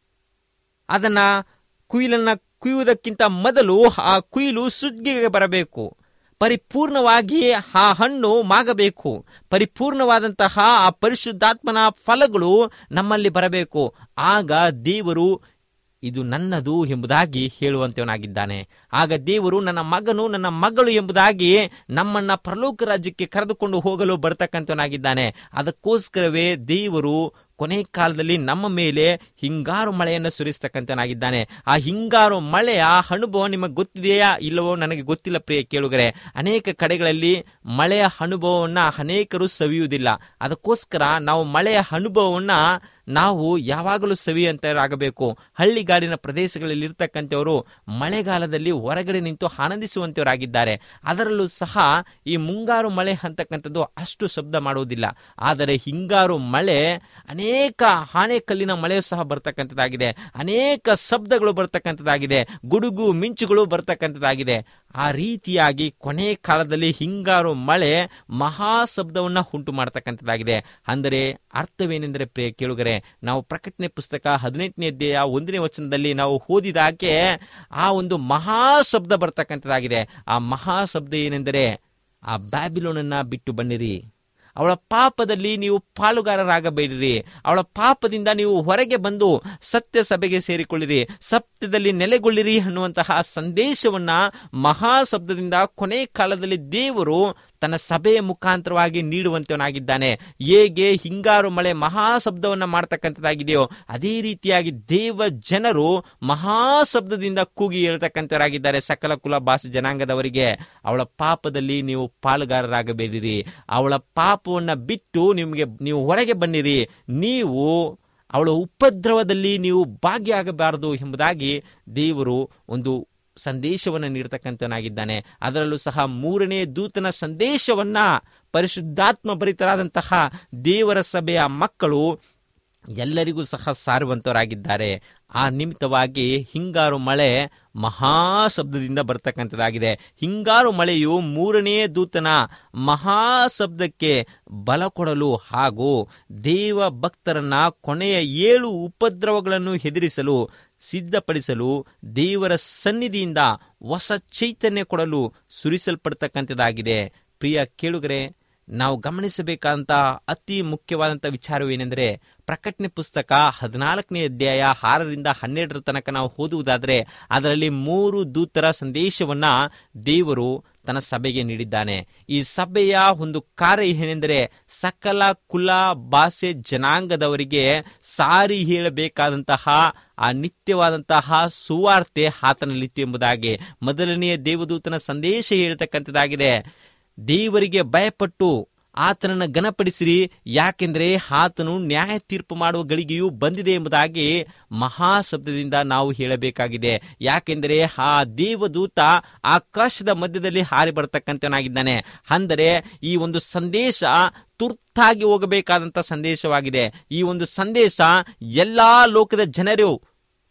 ಅದನ್ನ ಕುಯ್ಲನ್ನ ಕುಯ್ಯುವುದಕ್ಕಿಂತ ಮೊದಲು ಆ ಕುಯ್ಲು ಸುಗ್ಗಿಗೆ ಬರಬೇಕು ಪರಿಪೂರ್ಣವಾಗಿ ಆ ಹಣ್ಣು ಮಾಗಬೇಕು ಪರಿಪೂರ್ಣವಾದಂತಹ ಆ ಪರಿಶುದ್ಧಾತ್ಮನ ಫಲಗಳು ನಮ್ಮಲ್ಲಿ ಬರಬೇಕು ಆಗ ದೇವರು ಇದು ನನ್ನದು ಎಂಬುದಾಗಿ ಹೇಳುವಂತವನಾಗಿದ್ದಾನೆ ಆಗ ದೇವರು ನನ್ನ ಮಗನು ನನ್ನ ಮಗಳು ಎಂಬುದಾಗಿ ನಮ್ಮನ್ನ ಪರಲೋಕ ರಾಜ್ಯಕ್ಕೆ ಕರೆದುಕೊಂಡು ಹೋಗಲು ಬರ್ತಕ್ಕಂಥವನಾಗಿದ್ದಾನೆ ಅದಕ್ಕೋಸ್ಕರವೇ ದೇವರು ಕೊನೆ ಕಾಲದಲ್ಲಿ ನಮ್ಮ ಮೇಲೆ ಹಿಂಗಾರು ಮಳೆಯನ್ನು ಸುರಿಸ್ತಕ್ಕಂಥನಾಗಿದ್ದಾನೆ ಆ ಹಿಂಗಾರು ಮಳೆಯ ಅನುಭವ ನಿಮಗೆ ಗೊತ್ತಿದೆಯಾ ಇಲ್ಲವೋ ನನಗೆ ಗೊತ್ತಿಲ್ಲ ಪ್ರಿಯ ಕೇಳುಗರೆ ಅನೇಕ ಕಡೆಗಳಲ್ಲಿ ಮಳೆಯ ಅನುಭವವನ್ನ ಅನೇಕರು ಸವಿಯುವುದಿಲ್ಲ ಅದಕ್ಕೋಸ್ಕರ ನಾವು ಮಳೆಯ ಅನುಭವವನ್ನ ನಾವು ಯಾವಾಗಲೂ ಸವಿಯಂತರಾಗಬೇಕು ಹಳ್ಳಿಗಾಡಿನ ಪ್ರದೇಶಗಳಲ್ಲಿ ಇರ್ತಕ್ಕಂಥವರು ಮಳೆಗಾಲದಲ್ಲಿ ಹೊರಗಡೆ ನಿಂತು ಆನಂದಿಸುವಂತವರಾಗಿದ್ದಾರೆ ಅದರಲ್ಲೂ ಸಹ ಈ ಮುಂಗಾರು ಮಳೆ ಅಂತಕ್ಕಂಥದ್ದು ಅಷ್ಟು ಶಬ್ದ ಮಾಡುವುದಿಲ್ಲ ಆದರೆ ಹಿಂಗಾರು ಮಳೆ ಅನೇಕ ಆನೆಕಲ್ಲಿನ ಮಳೆಯೂ ಸಹ ಬರ್ತಕ್ಕಂಥದ್ದಾಗಿದೆ ಅನೇಕ ಶಬ್ದಗಳು ಬರ್ತಕ್ಕಂಥದ್ದಾಗಿದೆ ಗುಡುಗು ಮಿಂಚುಗಳು ಬರ್ತಕ್ಕಂಥದ್ದಾಗಿದೆ ಆ ರೀತಿಯಾಗಿ ಕೊನೆ ಕಾಲದಲ್ಲಿ ಹಿಂಗಾರು ಮಳೆ ಮಹಾ ಶಬ್ದವನ್ನ ಉಂಟು ಮಾಡತಕ್ಕಂಥದ್ದಾಗಿದೆ ಅಂದರೆ ಅರ್ಥವೇನೆಂದರೆ ಪ್ರಿಯ ಕೇಳುಗರೆ ನಾವು ಪ್ರಕಟಣೆ ಪುಸ್ತಕ ಹದಿನೆಂಟನೇ ಅಧ್ಯಾಯ ಒಂದನೇ ವಚನದಲ್ಲಿ ನಾವು ಓದಿದಾಗೆ ಆ ಒಂದು ಮಹಾ ಶಬ್ದ ಬರ್ತಕ್ಕಂಥದ್ದಾಗಿದೆ ಆ ಮಹಾ ಶಬ್ದ ಏನೆಂದರೆ ಆ ಬ್ಯಾಬಿಲೋನನ್ನ ಬಿಟ್ಟು ಬನ್ನಿರಿ ಅವಳ ಪಾಪದಲ್ಲಿ ನೀವು ಪಾಲುಗಾರರಾಗಬೇಡಿರಿ ಅವಳ ಪಾಪದಿಂದ ನೀವು ಹೊರಗೆ ಬಂದು ಸತ್ಯ ಸಭೆಗೆ ಸೇರಿಕೊಳ್ಳಿರಿ ಸತ್ಯದಲ್ಲಿ ನೆಲೆಗೊಳ್ಳಿರಿ ಅನ್ನುವಂತಹ ಸಂದೇಶವನ್ನ ಮಹಾ ಶಬ್ದದಿಂದ ಕೊನೆ ಕಾಲದಲ್ಲಿ ದೇವರು ತನ್ನ ಸಭೆಯ ಮುಖಾಂತರವಾಗಿ ನೀಡುವಂತವನಾಗಿದ್ದಾನೆ ಹೇಗೆ ಹಿಂಗಾರು ಮಳೆ ಮಹಾ ಶಬ್ದವನ್ನ ಮಾಡ್ತಕ್ಕಂಥದ್ದಾಗಿದೆಯೋ ಅದೇ ರೀತಿಯಾಗಿ ದೇವ ಜನರು ಮಹಾ ಶಬ್ದದಿಂದ ಕೂಗಿ ಹೇಳ್ತಕ್ಕಂಥವರಾಗಿದ್ದಾರೆ ಸಕಲ ಕುಲ ಭಾಷೆ ಜನಾಂಗದವರಿಗೆ ಅವಳ ಪಾಪದಲ್ಲಿ ನೀವು ಪಾಲುಗಾರರಾಗಬೇಡಿರಿ ಅವಳ ಪಾಪವನ್ನ ಬಿಟ್ಟು ನಿಮಗೆ ನೀವು ಹೊರಗೆ ಬನ್ನಿರಿ ನೀವು ಅವಳ ಉಪದ್ರವದಲ್ಲಿ ನೀವು ಭಾಗಿಯಾಗಬಾರದು ಎಂಬುದಾಗಿ ದೇವರು ಒಂದು ಸಂದೇಶವನ್ನು ನೀಡತಕ್ಕಂಥನಾಗಿದ್ದಾನೆ ಅದರಲ್ಲೂ ಸಹ ಮೂರನೇ ದೂತನ ಸಂದೇಶವನ್ನ ಪರಿಶುದ್ಧಾತ್ಮ ಭರಿತರಾದಂತಹ ದೇವರ ಸಭೆಯ ಮಕ್ಕಳು ಎಲ್ಲರಿಗೂ ಸಹ ಸಾರುವಂತವರಾಗಿದ್ದಾರೆ ಆ ನಿಮಿತ್ತವಾಗಿ ಹಿಂಗಾರು ಮಳೆ ಮಹಾ ಶಬ್ದದಿಂದ ಬರ್ತಕ್ಕಂಥದ್ದಾಗಿದೆ ಹಿಂಗಾರು ಮಳೆಯು ಮೂರನೇ ದೂತನ ಮಹಾ ಶಬ್ದಕ್ಕೆ ಬಲ ಕೊಡಲು ಹಾಗೂ ದೇವ ಭಕ್ತರನ್ನ ಕೊನೆಯ ಏಳು ಉಪದ್ರವಗಳನ್ನು ಎದುರಿಸಲು ಸಿದ್ಧಪಡಿಸಲು ದೇವರ ಸನ್ನಿಧಿಯಿಂದ ಹೊಸ ಚೈತನ್ಯ ಕೊಡಲು ಸುರಿಸಲ್ಪಡ್ತಕ್ಕಂಥದ್ದಾಗಿದೆ ಪ್ರಿಯ ಕೇಳುಗರೆ ನಾವು ಗಮನಿಸಬೇಕಾದಂತ ಅತಿ ಮುಖ್ಯವಾದಂಥ ವಿಚಾರವೇನೆಂದರೆ ಪ್ರಕಟಣೆ ಪುಸ್ತಕ ಹದಿನಾಲ್ಕನೇ ಅಧ್ಯಾಯ ಆರರಿಂದ ಹನ್ನೆರಡರ ತನಕ ನಾವು ಓದುವುದಾದರೆ ಅದರಲ್ಲಿ ಮೂರು ದೂತರ ಸಂದೇಶವನ್ನ ದೇವರು ತನ್ನ ಸಭೆಗೆ ನೀಡಿದ್ದಾನೆ ಈ ಸಭೆಯ ಒಂದು ಕಾರ್ಯ ಏನೆಂದರೆ ಸಕಲ ಕುಲ ಭಾಷೆ ಜನಾಂಗದವರಿಗೆ ಸಾರಿ ಹೇಳಬೇಕಾದಂತಹ ಆ ನಿತ್ಯವಾದಂತಹ ಸುವಾರ್ತೆ ಆತನಲ್ಲಿತ್ತು ಎಂಬುದಾಗಿ ಮೊದಲನೆಯ ದೇವದೂತನ ಸಂದೇಶ ಹೇಳ್ತಕ್ಕಂಥದ್ದಾಗಿದೆ ದೇವರಿಗೆ ಭಯಪಟ್ಟು ಆತನನ್ನು ಘನಪಡಿಸಿರಿ ಯಾಕೆಂದರೆ ಆತನು ನ್ಯಾಯ ತೀರ್ಪು ಮಾಡುವ ಗಳಿಗೆಯೂ ಬಂದಿದೆ ಎಂಬುದಾಗಿ ಮಹಾಶಬ್ದದಿಂದ ನಾವು ಹೇಳಬೇಕಾಗಿದೆ ಯಾಕೆಂದರೆ ಆ ದೇವದೂತ ಆಕಾಶದ ಮಧ್ಯದಲ್ಲಿ ಹಾರಿ ಬರತಕ್ಕಂಥನಾಗಿದ್ದಾನೆ ಅಂದರೆ ಈ ಒಂದು ಸಂದೇಶ ತುರ್ತಾಗಿ ಹೋಗಬೇಕಾದಂಥ ಸಂದೇಶವಾಗಿದೆ ಈ ಒಂದು ಸಂದೇಶ ಎಲ್ಲಾ ಲೋಕದ ಜನರು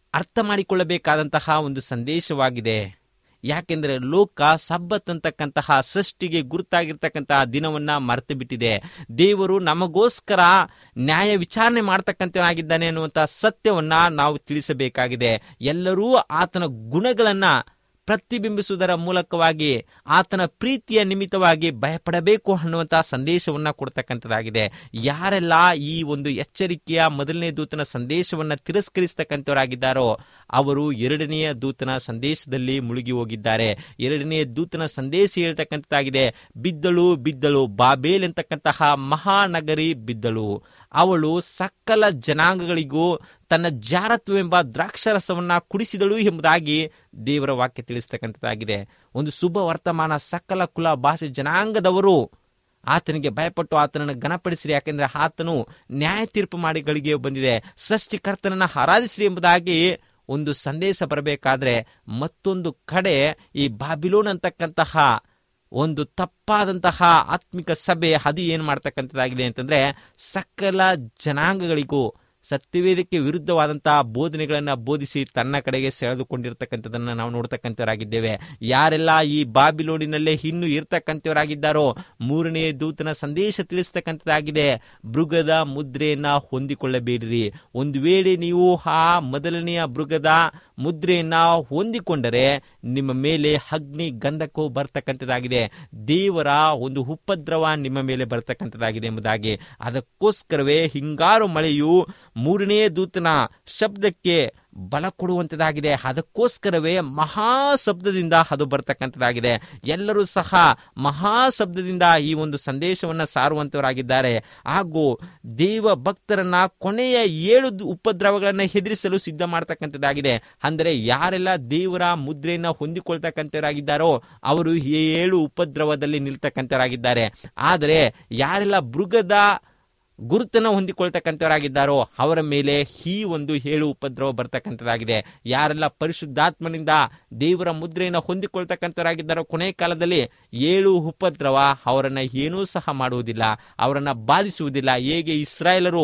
ಅರ್ಥ ಮಾಡಿಕೊಳ್ಳಬೇಕಾದಂತಹ ಒಂದು ಸಂದೇಶವಾಗಿದೆ ಯಾಕೆಂದರೆ ಲೋಕ ಸಬ್ಬತ್ ಅಂತಕ್ಕಂತಹ ಸೃಷ್ಟಿಗೆ ಗುರುತಾಗಿರ್ತಕ್ಕಂತಹ ದಿನವನ್ನ ಮರೆತು ಬಿಟ್ಟಿದೆ ದೇವರು ನಮಗೋಸ್ಕರ ನ್ಯಾಯ ವಿಚಾರಣೆ ಮಾಡ್ತಕ್ಕಂಥವನಾಗಿದ್ದಾನೆ ಅನ್ನುವಂತಹ ಸತ್ಯವನ್ನ ನಾವು ತಿಳಿಸಬೇಕಾಗಿದೆ ಎಲ್ಲರೂ ಆತನ ಗುಣಗಳನ್ನ ಪ್ರತಿಬಿಂಬಿಸುವುದರ ಮೂಲಕವಾಗಿ ಆತನ ಪ್ರೀತಿಯ ನಿಮಿತ್ತವಾಗಿ ಭಯಪಡಬೇಕು ಅನ್ನುವಂತಹ ಸಂದೇಶವನ್ನ ಕೊಡ್ತಕ್ಕಂಥದ್ದಾಗಿದೆ ಯಾರೆಲ್ಲ ಈ ಒಂದು ಎಚ್ಚರಿಕೆಯ ಮೊದಲನೇ ದೂತನ ಸಂದೇಶವನ್ನ ತಿರಸ್ಕರಿಸ್ತಕ್ಕಂಥವರಾಗಿದ್ದಾರೋ ಅವರು ಎರಡನೆಯ ದೂತನ ಸಂದೇಶದಲ್ಲಿ ಮುಳುಗಿ ಹೋಗಿದ್ದಾರೆ ಎರಡನೆಯ ದೂತನ ಸಂದೇಶ ಹೇಳ್ತಕ್ಕಂಥದ್ದಾಗಿದೆ ಬಿದ್ದಳು ಬಿದ್ದಳು ಬಾಬೇಲ್ ಎಂತಕ್ಕಂತಹ ಮಹಾನಗರಿ ಬಿದ್ದಳು ಅವಳು ಸಕಲ ಜನಾಂಗಗಳಿಗೂ ತನ್ನ ಜಾರತ್ವವೆಂಬ ದ್ರಾಕ್ಷರಸವನ್ನ ಕುಡಿಸಿದಳು ಎಂಬುದಾಗಿ ದೇವರ ವಾಕ್ಯ ತಿಳಿಸ್ತಕ್ಕಂಥದ್ದಾಗಿದೆ ಒಂದು ಶುಭ ವರ್ತಮಾನ ಸಕಲ ಕುಲ ಭಾಷೆ ಜನಾಂಗದವರು ಆತನಿಗೆ ಭಯಪಟ್ಟು ಆತನನ್ನು ಘನಪಡಿಸಿರಿ ಯಾಕೆಂದ್ರೆ ಆತನು ನ್ಯಾಯ ತೀರ್ಪು ಮಾಡಿ ಗಳಿಗೆ ಬಂದಿದೆ ಸೃಷ್ಟಿಕರ್ತನನ್ನ ಆರಾಧಿಸಿರಿ ಎಂಬುದಾಗಿ ಒಂದು ಸಂದೇಶ ಬರಬೇಕಾದ್ರೆ ಮತ್ತೊಂದು ಕಡೆ ಈ ಬಾಬಿಲೋನ್ ಅಂತಕ್ಕಂತಹ ಒಂದು ತಪ್ಪಾದಂತಹ ಆತ್ಮಿಕ ಸಭೆ ಅದು ಏನು ಮಾಡ್ತಕ್ಕಂಥದ್ದಾಗಿದೆ ಅಂತಂದ್ರೆ ಸಕಲ ಜನಾಂಗಗಳಿಗೂ ಸತ್ಯವೇದಕ್ಕೆ ವಿರುದ್ಧವಾದಂತಹ ಬೋಧನೆಗಳನ್ನು ಬೋಧಿಸಿ ತನ್ನ ಕಡೆಗೆ ಸೆಳೆದುಕೊಂಡಿರ್ತಕ್ಕಂಥದ್ದನ್ನು ನಾವು ನೋಡ್ತಕ್ಕಂಥವರಾಗಿದ್ದೇವೆ ಯಾರೆಲ್ಲ ಈ ಬಾಬಿಲೋನಿನಲ್ಲೇ ಇನ್ನು ಇರ್ತಕ್ಕಂಥವರಾಗಿದ್ದಾರೋ ಮೂರನೇ ದೂತನ ಸಂದೇಶ ತಿಳಿಸ್ತಕ್ಕಂಥದ್ದಾಗಿದೆ ಮೃಗದ ಮುದ್ರೆಯನ್ನ ಹೊಂದಿಕೊಳ್ಳಬೇಡಿರಿ ಒಂದು ವೇಳೆ ನೀವು ಆ ಮೊದಲನೆಯ ಮೃಗದ ಮುದ್ರೆಯನ್ನ ಹೊಂದಿಕೊಂಡರೆ ನಿಮ್ಮ ಮೇಲೆ ಅಗ್ನಿ ಗಂಧಕವು ಬರ್ತಕ್ಕಂಥದ್ದಾಗಿದೆ ದೇವರ ಒಂದು ಉಪದ್ರವ ನಿಮ್ಮ ಮೇಲೆ ಬರ್ತಕ್ಕಂಥದ್ದಾಗಿದೆ ಎಂಬುದಾಗಿ ಅದಕ್ಕೋಸ್ಕರವೇ ಹಿಂಗಾರು ಮಳೆಯು ಮೂರನೇ ದೂತನ ಶಬ್ದಕ್ಕೆ ಬಲ ಕೊಡುವಂಥದ್ದಾಗಿದೆ ಅದಕ್ಕೋಸ್ಕರವೇ ಮಹಾ ಶಬ್ದದಿಂದ ಅದು ಬರ್ತಕ್ಕಂಥದ್ದಾಗಿದೆ ಎಲ್ಲರೂ ಸಹ ಮಹಾ ಶಬ್ದದಿಂದ ಈ ಒಂದು ಸಂದೇಶವನ್ನು ಸಾರುವಂತವರಾಗಿದ್ದಾರೆ ಹಾಗೂ ದೇವ ಭಕ್ತರನ್ನ ಕೊನೆಯ ಏಳು ದು- ಉಪದ್ರವಗಳನ್ನು ಹೆದರಿಸಲು ಸಿದ್ಧ ಮಾಡ್ತಕ್ಕಂಥದ್ದಾಗಿದೆ ಅಂದರೆ ಯಾರೆಲ್ಲ ದೇವರ ಮುದ್ರೆಯನ್ನು ಹೊಂದಿಕೊಳ್ತಕ್ಕಂಥವರಾಗಿದ್ದಾರೋ ಅವರು ಈ ಏಳು ಉಪದ್ರವದಲ್ಲಿ ನಿಲ್ತಕ್ಕಂಥವರಾಗಿದ್ದಾರೆ ಆದರೆ ಯಾರೆಲ್ಲ ಮೃಗದ ಗುರುತನ್ನು ಹೊಂದಿಕೊಳ್ತಕ್ಕಂಥವರಾಗಿದ್ದಾರೋ ಅವರ ಮೇಲೆ ಈ ಒಂದು ಏಳು ಉಪದ್ರವ ಬರ್ತಕ್ಕಂಥದ್ದಾಗಿದೆ ಯಾರೆಲ್ಲ ಪರಿಶುದ್ಧಾತ್ಮನಿಂದ ದೇವರ ಮುದ್ರೆಯನ್ನು ಹೊಂದಿಕೊಳ್ತಕ್ಕಂಥವರಾಗಿದ್ದಾರೋ ಕೊನೆ ಕಾಲದಲ್ಲಿ ಏಳು ಉಪದ್ರವ ಅವರನ್ನ ಏನೂ ಸಹ ಮಾಡುವುದಿಲ್ಲ ಅವರನ್ನ ಬಾಧಿಸುವುದಿಲ್ಲ ಹೇಗೆ ಇಸ್ರಾಯೇಲರು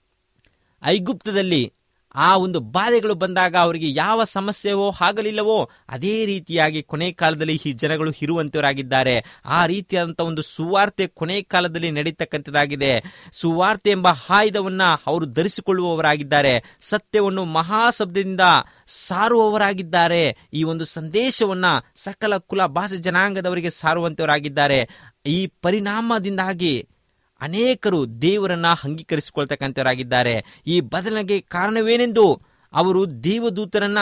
ಐಗುಪ್ತದಲ್ಲಿ ಆ ಒಂದು ಬಾಧೆಗಳು ಬಂದಾಗ ಅವರಿಗೆ ಯಾವ ಸಮಸ್ಯೆವೋ ಆಗಲಿಲ್ಲವೋ ಅದೇ ರೀತಿಯಾಗಿ ಕೊನೆ ಕಾಲದಲ್ಲಿ ಈ ಜನಗಳು ಇರುವಂತವರಾಗಿದ್ದಾರೆ ಆ ರೀತಿಯಾದಂಥ ಒಂದು ಸುವಾರ್ತೆ ಕೊನೆ ಕಾಲದಲ್ಲಿ ನಡೀತಕ್ಕಂಥದ್ದಾಗಿದೆ ಸುವಾರ್ತೆ ಎಂಬ ಆಯುಧವನ್ನ ಅವರು ಧರಿಸಿಕೊಳ್ಳುವವರಾಗಿದ್ದಾರೆ ಸತ್ಯವನ್ನು ಮಹಾಶಬ್ದದಿಂದ ಸಾರುವವರಾಗಿದ್ದಾರೆ ಈ ಒಂದು ಸಂದೇಶವನ್ನ ಸಕಲ ಕುಲ ಭಾಷೆ ಜನಾಂಗದವರಿಗೆ ಸಾರುವಂತವರಾಗಿದ್ದಾರೆ ಈ ಪರಿಣಾಮದಿಂದಾಗಿ ಅನೇಕರು ದೇವರನ್ನ ಅಂಗೀಕರಿಸಿಕೊಳ್ತಕ್ಕಂಥವರಾಗಿದ್ದಾರೆ ಈ ಬದಲಿಗೆ ಕಾರಣವೇನೆಂದು ಅವರು ದೇವದೂತರನ್ನ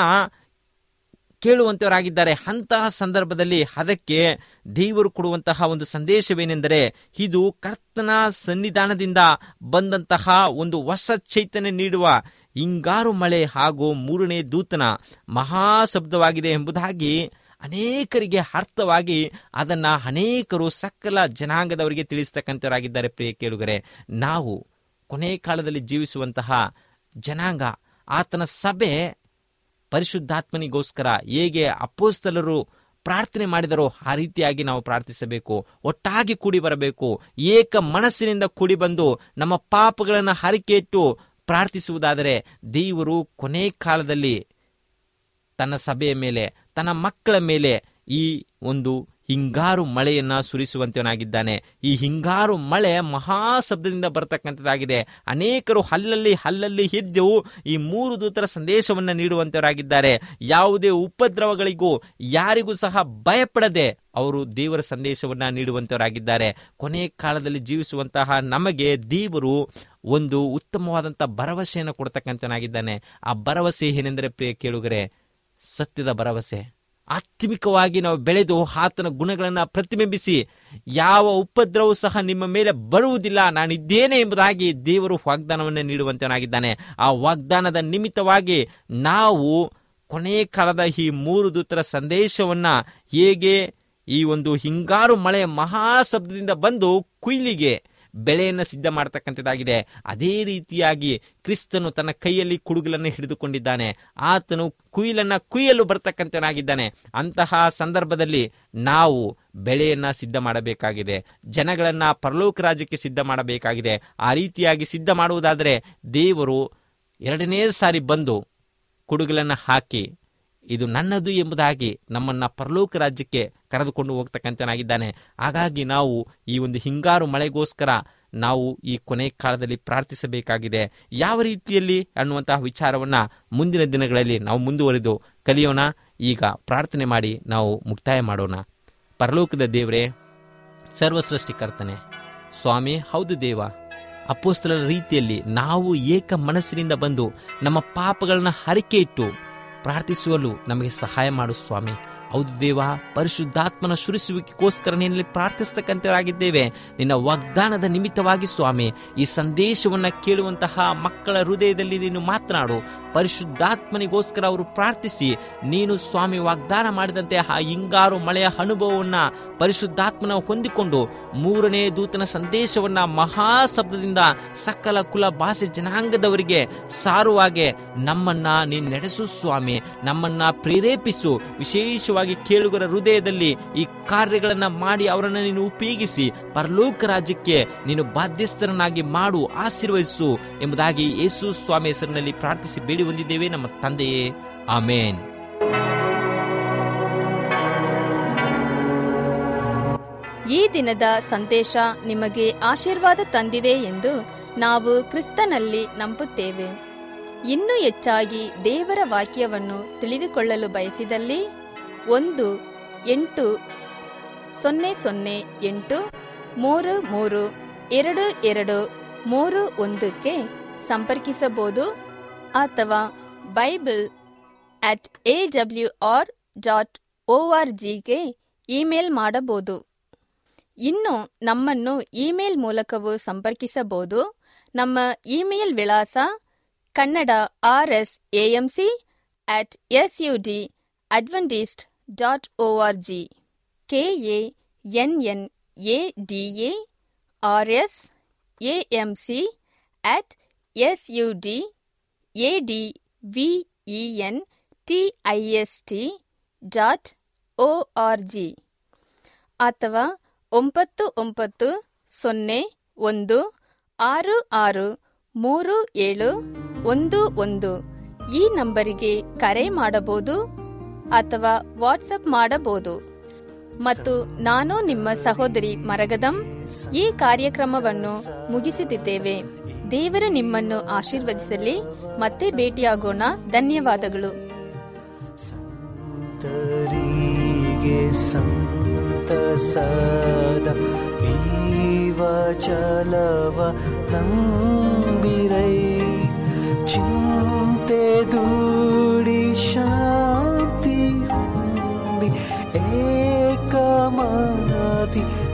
ಕೇಳುವಂತವರಾಗಿದ್ದಾರೆ ಅಂತಹ ಸಂದರ್ಭದಲ್ಲಿ ಅದಕ್ಕೆ ದೇವರು ಕೊಡುವಂತಹ ಒಂದು ಸಂದೇಶವೇನೆಂದರೆ ಇದು ಕರ್ತನ ಸನ್ನಿಧಾನದಿಂದ ಬಂದಂತಹ ಒಂದು ಹೊಸ ಚೈತನ್ಯ ನೀಡುವ ಹಿಂಗಾರು ಮಳೆ ಹಾಗೂ ಮೂರನೇ ದೂತನ ಮಹಾಶಬ್ದವಾಗಿದೆ ಎಂಬುದಾಗಿ ಅನೇಕರಿಗೆ ಅರ್ಥವಾಗಿ ಅದನ್ನ ಅನೇಕರು ಸಕಲ ಜನಾಂಗದವರಿಗೆ ತಿಳಿಸ್ತಕ್ಕಂಥವರಾಗಿದ್ದಾರೆ ಪ್ರಿಯ ಕೇಳುಗರೆ ನಾವು ಕೊನೆ ಕಾಲದಲ್ಲಿ ಜೀವಿಸುವಂತಹ ಜನಾಂಗ ಆತನ ಸಭೆ ಪರಿಶುದ್ಧಾತ್ಮನಿಗೋಸ್ಕರ ಹೇಗೆ ಅಪೋಸ್ತಲರು ಪ್ರಾರ್ಥನೆ ಮಾಡಿದರೋ ಆ ರೀತಿಯಾಗಿ ನಾವು ಪ್ರಾರ್ಥಿಸಬೇಕು ಒಟ್ಟಾಗಿ ಕೂಡಿ ಬರಬೇಕು ಏಕ ಮನಸ್ಸಿನಿಂದ ಕೂಡಿ ಬಂದು ನಮ್ಮ ಪಾಪಗಳನ್ನು ಹರಿಕೆ ಇಟ್ಟು ಪ್ರಾರ್ಥಿಸುವುದಾದರೆ ದೇವರು ಕೊನೆ ಕಾಲದಲ್ಲಿ ತನ್ನ ಸಭೆಯ ಮೇಲೆ ತನ್ನ ಮಕ್ಕಳ ಮೇಲೆ ಈ ಒಂದು ಹಿಂಗಾರು ಮಳೆಯನ್ನ ಸುರಿಸುವಂತವನಾಗಿದ್ದಾನೆ ಈ ಹಿಂಗಾರು ಮಳೆ ಮಹಾಶಬ್ದದಿಂದ ಬರತಕ್ಕಂಥದ್ದಾಗಿದೆ ಅನೇಕರು ಹಲ್ಲಲ್ಲಿ ಹಲ್ಲಲ್ಲಿ ಎದ್ದು ಈ ಮೂರು ದೂತರ ಸಂದೇಶವನ್ನು ನೀಡುವಂತವರಾಗಿದ್ದಾರೆ ಯಾವುದೇ ಉಪದ್ರವಗಳಿಗೂ ಯಾರಿಗೂ ಸಹ ಭಯಪಡದೆ ಅವರು ದೇವರ ಸಂದೇಶವನ್ನ ನೀಡುವಂತವರಾಗಿದ್ದಾರೆ ಕೊನೆ ಕಾಲದಲ್ಲಿ ಜೀವಿಸುವಂತಹ ನಮಗೆ ದೇವರು ಒಂದು ಉತ್ತಮವಾದಂಥ ಭರವಸೆಯನ್ನು ಕೊಡ್ತಕ್ಕಂಥನಾಗಿದ್ದಾನೆ ಆ ಭರವಸೆ ಏನೆಂದರೆ ಪ್ರಿಯ ಕೇಳುಗರೆ ಸತ್ಯದ ಭರವಸೆ ಆತ್ಮಿಕವಾಗಿ ನಾವು ಬೆಳೆದು ಆತನ ಗುಣಗಳನ್ನು ಪ್ರತಿಬಿಂಬಿಸಿ ಯಾವ ಉಪದ್ರವೂ ಸಹ ನಿಮ್ಮ ಮೇಲೆ ಬರುವುದಿಲ್ಲ ನಾನಿದ್ದೇನೆ ಎಂಬುದಾಗಿ ದೇವರು ವಾಗ್ದಾನವನ್ನು ನೀಡುವಂತನಾಗಿದ್ದಾನೆ ಆ ವಾಗ್ದಾನದ ನಿಮಿತ್ತವಾಗಿ ನಾವು ಕೊನೆ ಕಾಲದ ಈ ಮೂರು ದೂತರ ಸಂದೇಶವನ್ನ ಹೇಗೆ ಈ ಒಂದು ಹಿಂಗಾರು ಮಳೆ ಮಹಾಶಬ್ದದಿಂದ ಬಂದು ಕುಯ್ಲಿಗೆ ಬೆಳೆಯನ್ನು ಸಿದ್ಧ ಮಾಡತಕ್ಕಂಥದ್ದಾಗಿದೆ ಅದೇ ರೀತಿಯಾಗಿ ಕ್ರಿಸ್ತನು ತನ್ನ ಕೈಯಲ್ಲಿ ಕುಡುಗಲನ್ನು ಹಿಡಿದುಕೊಂಡಿದ್ದಾನೆ ಆತನು ಕುಯಿಲನ್ನ ಕುಯ್ಯಲು ಬರ್ತಕ್ಕಂಥನಾಗಿದ್ದಾನೆ ಅಂತಹ ಸಂದರ್ಭದಲ್ಲಿ ನಾವು ಬೆಳೆಯನ್ನ ಸಿದ್ಧ ಮಾಡಬೇಕಾಗಿದೆ ಜನಗಳನ್ನ ಪರಲೋಕ ರಾಜ್ಯಕ್ಕೆ ಸಿದ್ಧ ಮಾಡಬೇಕಾಗಿದೆ ಆ ರೀತಿಯಾಗಿ ಸಿದ್ಧ ಮಾಡುವುದಾದರೆ ದೇವರು ಎರಡನೇ ಸಾರಿ ಬಂದು ಕೊಡುಗಲನ್ನು ಹಾಕಿ ಇದು ನನ್ನದು ಎಂಬುದಾಗಿ ನಮ್ಮನ್ನ ಪರಲೋಕ ರಾಜ್ಯಕ್ಕೆ ಕರೆದುಕೊಂಡು ಹೋಗ್ತಕ್ಕಂಥನಾಗಿದ್ದಾನೆ ಹಾಗಾಗಿ ನಾವು ಈ ಒಂದು ಹಿಂಗಾರು ಮಳೆಗೋಸ್ಕರ ನಾವು ಈ ಕೊನೆ ಕಾಲದಲ್ಲಿ ಪ್ರಾರ್ಥಿಸಬೇಕಾಗಿದೆ ಯಾವ ರೀತಿಯಲ್ಲಿ ಅನ್ನುವಂತಹ ವಿಚಾರವನ್ನ ಮುಂದಿನ ದಿನಗಳಲ್ಲಿ ನಾವು ಮುಂದುವರಿದು ಕಲಿಯೋಣ ಈಗ ಪ್ರಾರ್ಥನೆ ಮಾಡಿ ನಾವು ಮುಕ್ತಾಯ ಮಾಡೋಣ ಪರಲೋಕದ ದೇವರೇ ಸರ್ವಸೃಷ್ಟಿಕರ್ತನೆ ಸ್ವಾಮಿ ಹೌದು ದೇವ ಅಪೋಸ್ತಲರ ರೀತಿಯಲ್ಲಿ ನಾವು ಏಕ ಮನಸ್ಸಿನಿಂದ ಬಂದು ನಮ್ಮ ಪಾಪಗಳನ್ನ ಹರಿಕೆ ಇಟ್ಟು ಪ್ರಾರ್ಥಿಸುವಲು ನಮಗೆ ಸಹಾಯ ಮಾಡು ಸ್ವಾಮಿ ಹೌದು ದೇವ ಪರಿಶುದ್ಧಾತ್ಮನ ಸುರಿಸುವಿಕೆಗೋಸ್ಕರ ನಿನ್ನಲ್ಲಿ ಪ್ರಾರ್ಥಿಸ್ತಕ್ಕಂಥವರಾಗಿದ್ದೇವೆ ನಿನ್ನ ವಾಗ್ದಾನದ ನಿಮಿತ್ತವಾಗಿ ಸ್ವಾಮಿ ಈ ಸಂದೇಶವನ್ನ ಕೇಳುವಂತಹ ಮಕ್ಕಳ ಹೃದಯದಲ್ಲಿ ನೀನು ಮಾತನಾಡು ಪರಿಶುದ್ಧಾತ್ಮನಿಗೋಸ್ಕರ ಅವರು ಪ್ರಾರ್ಥಿಸಿ ನೀನು ಸ್ವಾಮಿ ವಾಗ್ದಾನ ಮಾಡಿದಂತೆ ಆ ಹಿಂಗಾರು ಮಳೆಯ ಅನುಭವವನ್ನ ಪರಿಶುದ್ಧಾತ್ಮನ ಹೊಂದಿಕೊಂಡು ಮೂರನೇ ದೂತನ ಸಂದೇಶವನ್ನ ಮಹಾಶಬ್ದದಿಂದ ಸಕಲ ಕುಲ ಭಾಷೆ ಜನಾಂಗದವರಿಗೆ ಸಾರುವಾಗೆ ನಮ್ಮನ್ನ ನೀನು ನಡೆಸು ಸ್ವಾಮಿ ನಮ್ಮನ್ನ ಪ್ರೇರೇಪಿಸು ವಿಶೇಷವಾಗಿ ಕೇಳುಗರ ಹೃದಯದಲ್ಲಿ ಈ ಕಾರ್ಯಗಳನ್ನ ಮಾಡಿ ಅವರನ್ನು ನೀನು ಉಪಯೋಗಿಸಿ ಪರಲೋಕ ರಾಜ್ಯಕ್ಕೆ ನೀನು ಬಾಧ್ಯಸ್ಥರನ್ನಾಗಿ ಮಾಡು ಆಶೀರ್ವದಿಸು ಎಂಬುದಾಗಿ ಯೇಸು ಸ್ವಾಮಿ ಹೆಸರಿನಲ್ಲಿ ಪ್ರಾರ್ಥಿಸಿ ಬೇಡಿ ಹೊಂದಿದ್ದೇವೆ ನಮ್ಮ ತಂದೆಯೇ ಆಮೇನ್ ಈ ದಿನದ ಸಂದೇಶ ನಿಮಗೆ ಆಶೀರ್ವಾದ ತಂದಿದೆ ಎಂದು ನಾವು ಕ್ರಿಸ್ತನಲ್ಲಿ ನಂಬುತ್ತೇವೆ ಇನ್ನೂ ಹೆಚ್ಚಾಗಿ ದೇವರ ವಾಕ್ಯವನ್ನು ತಿಳಿದುಕೊಳ್ಳಲು ಬಯಸಿದಲ್ಲಿ ಒಂದು ಎಂಟು ಸೊನ್ನೆ ಸೊನ್ನೆ ಎಂಟು ಮೂರು ಮೂರು ಎರಡು ಎರಡು ಮೂರು ಒಂದಕ್ಕೆ ಸಂಪರ್ಕಿಸಬಹುದು ಅಥವಾ Bible at A W R dot O R ಜಿಗೆ ಇಮೇಲ್ ಮಾಡಬಹುದು ಇನ್ನು ನಮ್ಮನ್ನು ಇಮೇಲ್ ಮೂಲಕವೂ ಸಂಪರ್ಕಿಸಬಹುದು ನಮ್ಮ ಇಮೇಲ್ ವಿಳಾಸ Kannada R S AMC at S U D Adventist dot O R G K A N N A D A R S AM C at S U D A D V E N T I S T dot O R G ಅಥವಾ ಒಂಬತ್ತು ಒಂಬತ್ತು ಸೊನ್ನೆ ಒಂದು ಆರು ಆರು ಮೂರು ಏಳು ಒಂದು ಒಂದು ಈ ನಂಬರಿಗೆ ಕರೆ ಮಾಡಬಹುದು ಅಥವಾ ವಾಟ್ಸಪ್ ಮಾಡಬಹುದು ಮತ್ತು ನಾನು ನಿಮ್ಮ ಸಹೋದರಿ ಮರಗದಂ ಈ ಕಾರ್ಯಕ್ರಮವನ್ನು ಮುಗಿಸುತ್ತಿದ್ದೇವೆ ದೇವರು ನಿಮ್ಮನ್ನು ಆಶೀರ್ವದಿಸಲಿ ಮತ್ತೆ ಭೇಟಿಯಾಗೋಣ ಧನ್ಯವಾದಗಳು ತರಿಗೆ ಸಂತಸದ ಜೀವ ಜಲವ ನಂಬಿರೈ ಚಿಂತೆ ದೂಡಿ ಶಾಂತಿ ಹೊಂದಿ ಏಕಮನದಿ